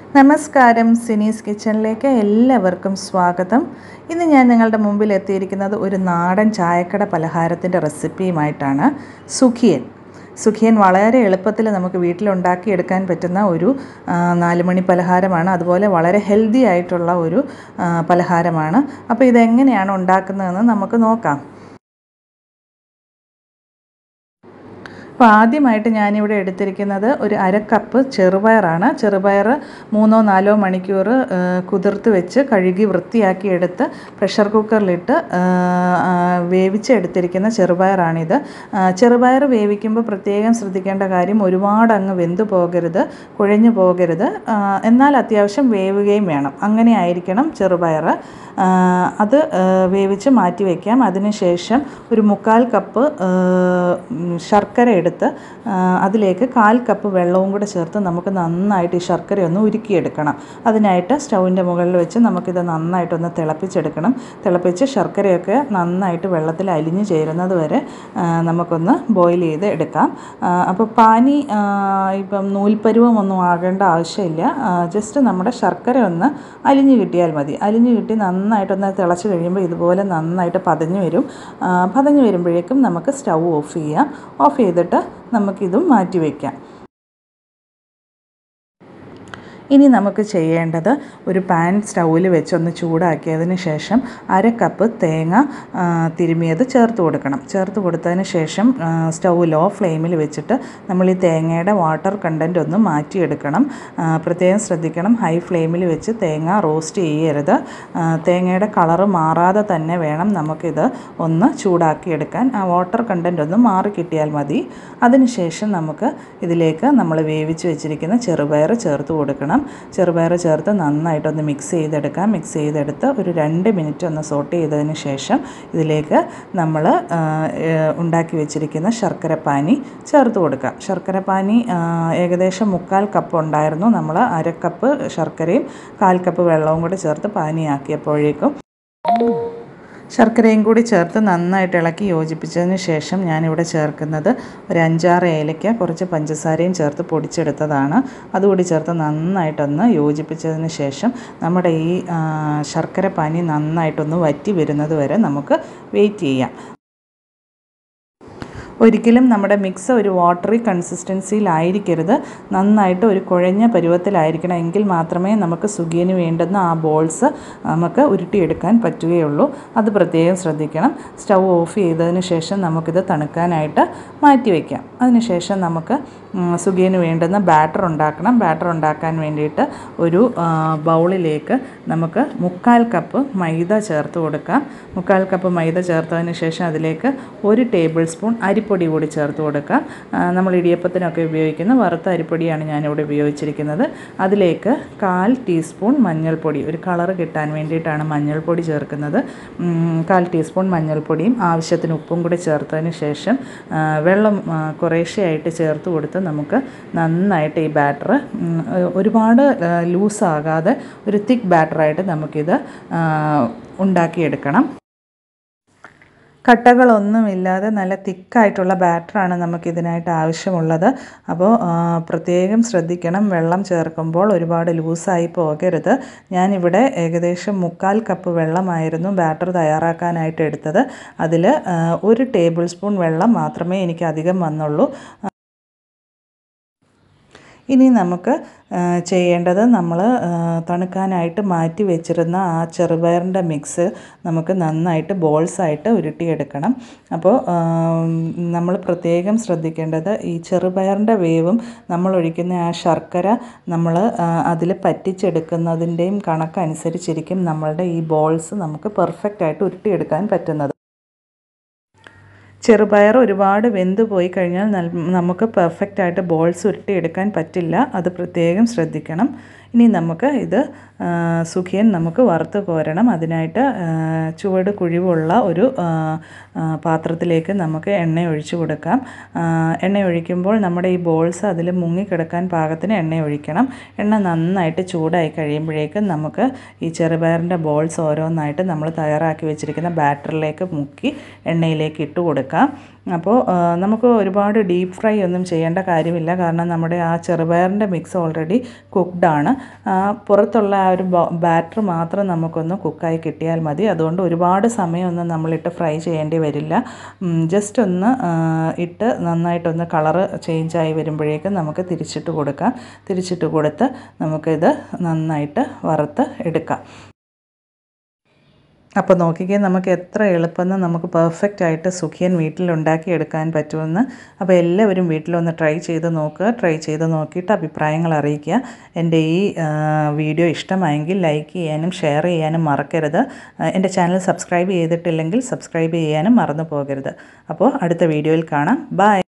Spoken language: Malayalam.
നമസ്കാരം സിനീസ് കിച്ചണിലേക്ക് എല്ലാവർക്കും സ്വാഗതം ഇന്ന് ഞാൻ നിങ്ങളുടെ മുമ്പിൽ എത്തിയിരിക്കുന്നത് ഒരു നാടൻ ചായക്കട പലഹാരത്തിൻ്റെ റെസിപ്പിയുമായിട്ടാണ് സുഖിയൻ സുഖിയൻ വളരെ എളുപ്പത്തിൽ നമുക്ക് വീട്ടിലുണ്ടാക്കിയെടുക്കാൻ പറ്റുന്ന ഒരു ആ, നാലുമണി പലഹാരമാണ് അതുപോലെ വളരെ ഹെൽത്തി ആയിട്ടുള്ള ഒരു ആ, പലഹാരമാണ് അപ്പോൾ ഇതെങ്ങനെയാണ് ഉണ്ടാക്കുന്നതെന്ന് നമുക്ക് നോക്കാം അപ്പോൾ ആദ്യമായിട്ട് ഞാനിവിടെ എടുത്തിരിക്കുന്നത് ഒരു അര കപ്പ് ചെറുപയറാണ് ചെറുപയർ മൂന്നോ നാലോ മണിക്കൂർ ആ, കുതിർത്ത് വെച്ച് കഴുകി വൃത്തിയാക്കി എടുത്ത് പ്രഷർ കുക്കറിലിട്ട് ആ, ആ, വേവിച്ച് എടുത്തിരിക്കുന്ന ചെറുപയറാണിത് ആ, ചെറുപയർ വേവിക്കുമ്പോൾ പ്രത്യേകം ശ്രദ്ധിക്കേണ്ട കാര്യം ഒരുപാട് അങ്ങ് വെന്തു പോകരുത് കുഴഞ്ഞു പോകരുത് ആ, എന്നാൽ അത്യാവശ്യം വേവുകയും വേണം അങ്ങനെ ആയിരിക്കണം ചെറുപയർ ആ, അത് ആ, വേവിച്ച് മാറ്റി വയ്ക്കാം അതിനുശേഷം ഒരു മുക്കാൽ കപ്പ് ആ, ഉം, ശർക്കര എടുത്ത് ആ, അതിലേക്ക് കാൽ കപ്പ് വെള്ളവും കൂടെ ചേർത്ത് നമുക്ക് നന്നായിട്ട് ഈ ശർക്കര ഒന്ന് ഉരുക്കിയെടുക്കണം അതിനായിട്ട് സ്റ്റൗവിൻ്റെ മുകളിൽ വെച്ച് നമുക്കിത് നന്നായിട്ടൊന്ന് തിളപ്പിച്ചെടുക്കണം തിളപ്പിച്ച് ശർക്കരയൊക്കെ നന്നായിട്ട് വെള്ളത്തിൽ അലിഞ്ഞു ചേരുന്നത് വരെ ആ, നമുക്കൊന്ന് ബോയിൽ ചെയ്ത് എടുക്കാം ആ, അപ്പോൾ പാനി ആ, ഇപ്പം നൂൽപ്പരുവമൊന്നും ആകേണ്ട ആവശ്യമില്ല ജസ്റ്റ് നമ്മുടെ ശർക്കര ഒന്ന് അലിഞ്ഞു കിട്ടിയാൽ മതി അലിഞ്ഞു കിട്ടി നന്നായിട്ടൊന്ന് തിളച്ച് കഴിയുമ്പോൾ ഇതുപോലെ നന്നായിട്ട് പതഞ്ഞു വരും ആ, പതഞ്ഞു വരുമ്പോഴേക്കും നമുക്ക് സ്റ്റൗ ഓഫ് ചെയ്യാം ഓഫ് ചെയ്തിട്ട് നമുക്കിതും മാറ്റി വയ്ക്കാം ഇനി നമുക്ക് ചെയ്യേണ്ടത് ഒരു പാൻ സ്റ്റൗവിൽ വെച്ചൊന്ന് ചൂടാക്കിയതിന് ശേഷം അര കപ്പ് തേങ്ങ ആ, തിരുമിയത് ചേർത്ത് കൊടുക്കണം ചേർത്ത് കൊടുത്തതിന് ശേഷം സ്റ്റൗ ലോ ഫ്ലെയിമിൽ വെച്ചിട്ട് നമ്മൾ ഈ തേങ്ങയുടെ വാട്ടർ കണ്ടൻറ്റ് ഒന്ന് മാറ്റിയെടുക്കണം ആ, പ്രത്യേകം ശ്രദ്ധിക്കണം ഹൈ ഫ്ലെയിമിൽ വെച്ച് തേങ്ങ റോസ്റ്റ് ചെയ്യരുത് ആ, തേങ്ങയുടെ കളറ് മാറാതെ തന്നെ വേണം നമുക്കിത് ഒന്ന് ചൂടാക്കിയെടുക്കാൻ ആ വാട്ടർ കണ്ടൻറ്റ് ഒന്ന് മാറി കിട്ടിയാൽ മതി അതിനുശേഷം നമുക്ക് ഇതിലേക്ക് നമ്മൾ വേവിച്ച് വെച്ചിരിക്കുന്ന ചെറുപയർ ചേർത്ത് കൊടുക്കണം ചെറുപയർ ചേർത്ത് നന്നായിട്ടൊന്ന് മിക്സ് ചെയ്തെടുക്കാം മിക്സ് ചെയ്തെടുത്ത് ഒരു രണ്ട് മിനിറ്റ് ഒന്ന് സോട്ട് ചെയ്തതിന് ശേഷം ഇതിലേക്ക് നമ്മൾ ഉണ്ടാക്കി വെച്ചിരിക്കുന്ന ശർക്കരപ്പാനി ചേർത്ത് കൊടുക്കാം ശർക്കരപ്പാനി ആ, ഏകദേശം മുക്കാൽ കപ്പ് ഉണ്ടായിരുന്നു നമ്മൾ അര കപ്പ് ശർക്കരയും കാൽ കപ്പ് വെള്ളവും കൂടി ചേർത്ത് പാനിയാക്കിയപ്പോഴേക്കും ശർക്കരയും കൂടി ചേർത്ത് നന്നായിട്ട് ഇളക്കി യോജിപ്പിച്ചതിന് ശേഷം ഞാനിവിടെ ചേർക്കുന്നത് ഒരു അഞ്ചാറ് ഏലയ്ക്ക കുറച്ച് പഞ്ചസാരയും ചേർത്ത് പൊടിച്ചെടുത്തതാണ് അതുകൂടി ചേർത്ത് നന്നായിട്ടൊന്ന് യോജിപ്പിച്ചതിന് ശേഷം നമ്മുടെ ഈ ആ, ശർക്കര പാനി നന്നായിട്ടൊന്ന് വറ്റി വരുന്നത് വരെ നമുക്ക് വെയിറ്റ് ചെയ്യാം ഒരിക്കലും നമ്മുടെ മിക്സ് ഒരു വാട്ടറി കൺസിസ്റ്റൻസിയിലായിരിക്കരുത് നന്നായിട്ട് ഒരു കുഴഞ്ഞ പരുവത്തിലായിരിക്കണം എങ്കിൽ മാത്രമേ നമുക്ക് സുഖിയന് വേണ്ടുന്ന ആ ബോൾസ് നമുക്ക് ഉരുട്ടിയെടുക്കാൻ പറ്റുകയുള്ളൂ അത് പ്രത്യേകം ശ്രദ്ധിക്കണം സ്റ്റൗ ഓഫ് ചെയ്തതിന് ശേഷം നമുക്കിത് തണുക്കാനായിട്ട് മാറ്റി വയ്ക്കാം അതിനുശേഷം നമുക്ക് ഉം, സുഖിയന് വേണ്ടുന്ന ബാറ്റർ ഉണ്ടാക്കണം ബാറ്റർ ഉണ്ടാക്കാൻ വേണ്ടിയിട്ട് ഒരു ആ, ബൗളിലേക്ക് നമുക്ക് മുക്കാൽ കപ്പ് മൈദ ചേർത്ത് കൊടുക്കാം മുക്കാൽ കപ്പ് മൈദ ചേർത്തതിന് ശേഷം അതിലേക്ക് ഒരു ടേബിൾ സ്പൂൺ അരിപ്പൊടി കൂടി ചേർത്ത് കൊടുക്കാം ആ, നമ്മൾ ഇടിയപ്പത്തിനൊക്കെ ഉപയോഗിക്കുന്ന വറുത്ത അരിപ്പൊടിയാണ് ഞാനിവിടെ ഉപയോഗിച്ചിരിക്കുന്നത് അതിലേക്ക് കാൽ ടീസ്പൂൺ മഞ്ഞൾപ്പൊടി ഒരു കളറ് കിട്ടാൻ വേണ്ടിയിട്ടാണ് മഞ്ഞൾപ്പൊടി ചേർക്കുന്നത് ഉം, കാൽ ടീസ്പൂൺ മഞ്ഞൾപ്പൊടിയും ആവശ്യത്തിന് ഉപ്പും കൂടി ചേർത്തതിന് ശേഷം ആ, വെള്ളം ആ, കുറേശ്ശെയായിട്ട് ചേർത്ത് കൊടുത്ത് നമുക്ക് നന്നായിട്ട് ഈ ബാറ്റർ ഒരുപാട് ലൂസാകാതെ ഒരു തിക്ക് ബാറ്ററായിട്ട് നമുക്കിത് ആ, ഉണ്ടാക്കിയെടുക്കണം കട്ടകളൊന്നുമില്ലാതെ നല്ല തിക്കായിട്ടുള്ള ബാറ്ററാണ് നമുക്കിതിനായിട്ട് ആവശ്യമുള്ളത് അപ്പോൾ ആ, പ്രത്യേകം ശ്രദ്ധിക്കണം വെള്ളം ചേർക്കുമ്പോൾ ഒരുപാട് ലൂസായി പോകരുത് ഞാനിവിടെ ഏകദേശം മുക്കാൽ കപ്പ് വെള്ളമായിരുന്നു ബാറ്റർ തയ്യാറാക്കാനായിട്ട് എടുത്തത് അതിൽ ഒരു ടേബിൾ സ്പൂൺ വെള്ളം മാത്രമേ എനിക്ക് അധികം വന്നുള്ളൂ ഇനി നമുക്ക് ആ, ചെയ്യേണ്ടത് നമ്മൾ തണുക്കാനായിട്ട് മാറ്റി വെച്ചിരുന്ന ആ ചെറുപയറിൻ്റെ മിക്സ് നമുക്ക് നന്നായിട്ട് ബോൾസായിട്ട് ഉരുട്ടിയെടുക്കണം അപ്പോൾ നമ്മൾ പ്രത്യേകം ശ്രദ്ധിക്കേണ്ടത് ഈ ചെറുപയറിൻ്റെ വേവും നമ്മൾ ഒഴിക്കുന്ന ആ ശർക്കര നമ്മൾ അതിൽ പറ്റിച്ചെടുക്കുന്നതിൻ്റെയും കണക്കനുസരിച്ചിരിക്കും നമ്മളുടെ ഈ ബോൾസ് നമുക്ക് പെർഫെക്റ്റ് ആയിട്ട് ഉരുട്ടിയെടുക്കാൻ പറ്റുന്നത് ചെറുപയർ ഒരുപാട് വെന്ത് പോയി കഴിഞ്ഞാൽ നൽ- നമുക്ക് പെർഫെക്റ്റ് ആയിട്ട് ബോൾസ് ഉരുട്ടിയെടുക്കാൻ പറ്റില്ല അത് പ്രത്യേകം ശ്രദ്ധിക്കണം ഇനി നമുക്ക് ഇത് ആ, സുഖിയൻ നമുക്ക് വറുത്ത് കോരണം അതിനായിട്ട് ആ, ചുവട് കുഴിവുള്ള ഒരു ആ, ആ, പാത്രത്തിലേക്ക് നമുക്ക് എണ്ണ ഒഴിച്ചു കൊടുക്കാം ആ, എണ്ണ ഒഴിക്കുമ്പോൾ നമ്മുടെ ഈ ബോൾസ് അതിൽ മുങ്ങിക്കിടക്കാൻ പാകത്തിന് എണ്ണ ഒഴിക്കണം എണ്ണ നന്നായിട്ട് ചൂടായി കഴിയുമ്പോഴേക്കും നമുക്ക് ഈ ചെറുപയറിൻ്റെ ബോൾസ് ഓരോന്നായിട്ട് നമ്മൾ തയ്യാറാക്കി വെച്ചിരിക്കുന്ന ബാറ്ററിലേക്ക് മുക്കി എണ്ണയിലേക്ക് ഇട്ട് കൊടുക്കാം എടുക്കാം അപ്പോൾ ആ, നമുക്ക് ഒരുപാട് ഡീപ്പ് ഫ്രൈ ഒന്നും ചെയ്യേണ്ട കാര്യമില്ല കാരണം നമ്മുടെ ആ ചെറുപയറിൻ്റെ മിക്സ് ഓൾറെഡി കുക്ക്ഡ് ആണ് ആ, പുറത്തുള്ള ആ ഒരു ബാറ്റർ മാത്രം നമുക്കൊന്ന് കുക്കായി കിട്ടിയാൽ മതി അതുകൊണ്ട് ഒരുപാട് സമയമൊന്നും നമ്മളിട്ട് ഫ്രൈ ചെയ്യേണ്ടി വരില്ല ജസ്റ്റ് ഒന്ന് ആ, ഇട്ട് നന്നായിട്ടൊന്ന് കളറ് ചേഞ്ചായി വരുമ്പോഴേക്കും നമുക്ക് തിരിച്ചിട്ട് കൊടുക്കാം തിരിച്ചിട്ട് കൊടുത്ത് നമുക്കിത് നന്നായിട്ട് വറുത്ത് എടുക്കാം അപ്പോൾ നോക്കിക്കേ നമുക്ക് എത്ര എളുപ്പമെന്ന് നമുക്ക് പെർഫെക്റ്റ് ആയിട്ട് സുഖിയൻ വീട്ടിലുണ്ടാക്കി എടുക്കാൻ പറ്റുമെന്ന് അപ്പോൾ എല്ലാവരും വീട്ടിലൊന്ന് ട്രൈ ചെയ്ത് നോക്കുക ട്രൈ ചെയ്ത് നോക്കിയിട്ട് അഭിപ്രായങ്ങൾ അറിയിക്കുക എൻ്റെ ഈ ആ, വീഡിയോ ഇഷ്ടമായെങ്കിൽ ലൈക്ക് ചെയ്യാനും ഷെയർ ചെയ്യാനും മറക്കരുത് ആ, എൻ്റെ ചാനൽ സബ്സ്ക്രൈബ് ചെയ്തിട്ടില്ലെങ്കിൽ സബ്സ്ക്രൈബ് ചെയ്യാനും മറന്നു പോകരുത് അപ്പോൾ അടുത്ത വീഡിയോയിൽ കാണാം ബൈ